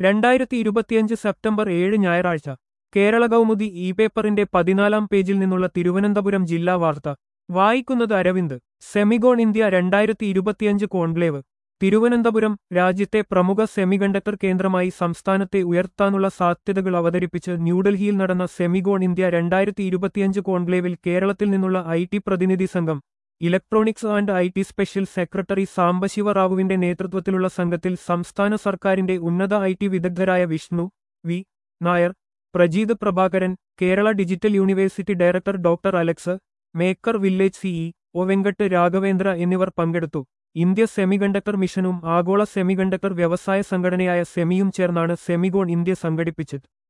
രണ്ടായിരത്തി ഇരുപത്തിയഞ്ച് സെപ്റ്റംബർ ഏഴ് ഞായറാഴ്ച കേരള കൗമുദി ഇ പേപ്പറിന്റെ പതിനാലാം പേജിൽ നിന്നുള്ള തിരുവനന്തപുരം ജില്ലാ വാർത്ത വായിക്കുന്നത് അരവിന്ദ് സെമിഗോൺ ഇന്ത്യ രണ്ടായിരത്തി ഇരുപത്തിയഞ്ച് കോൺക്ലേവ് തിരുവനന്തപുരം രാജ്യത്തെ പ്രമുഖ സെമികണ്ടക്ടർ കേന്ദ്രമായി സംസ്ഥാനത്തെ ഉയർത്താനുള്ള സാധ്യതകൾ അവതരിപ്പിച്ച് ന്യൂഡൽഹിയിൽ നടന്ന സെമിഗോൺ ഇന്ത്യ രണ്ടായിരത്തി ഇരുപത്തിയഞ്ച് കോൺക്ലേവിൽ കേരളത്തിൽ നിന്നുള്ള ഐ ടി പ്രതിനിധി സംഘം electronics and I T special secretary Sambasiva റാവുവിന്റെ നേതൃത്വത്തിലുള്ള സംഘത്തിൽ സംസ്ഥാന സർക്കാരിന്റെ ഉന്നത ഐ ടി വിദഗ്ധരായ Vishnu V Nair Prajeeth Prabhakaran Kerala digital university director doctor Alex maker village C E O Venkat Raghavendra എന്നിവർ പങ്കെടുത്തു ഇന്ത്യ സെമികണ്ടക്ടർ മിഷനും ആഗോള സെമികണ്ടക്ടർ വ്യവസായ സംഘടനയായ സെമിയും ചേർന്നാണ് സെമിഗോൺ ഇന്ത്യ സംഘടിപ്പിച്ചത്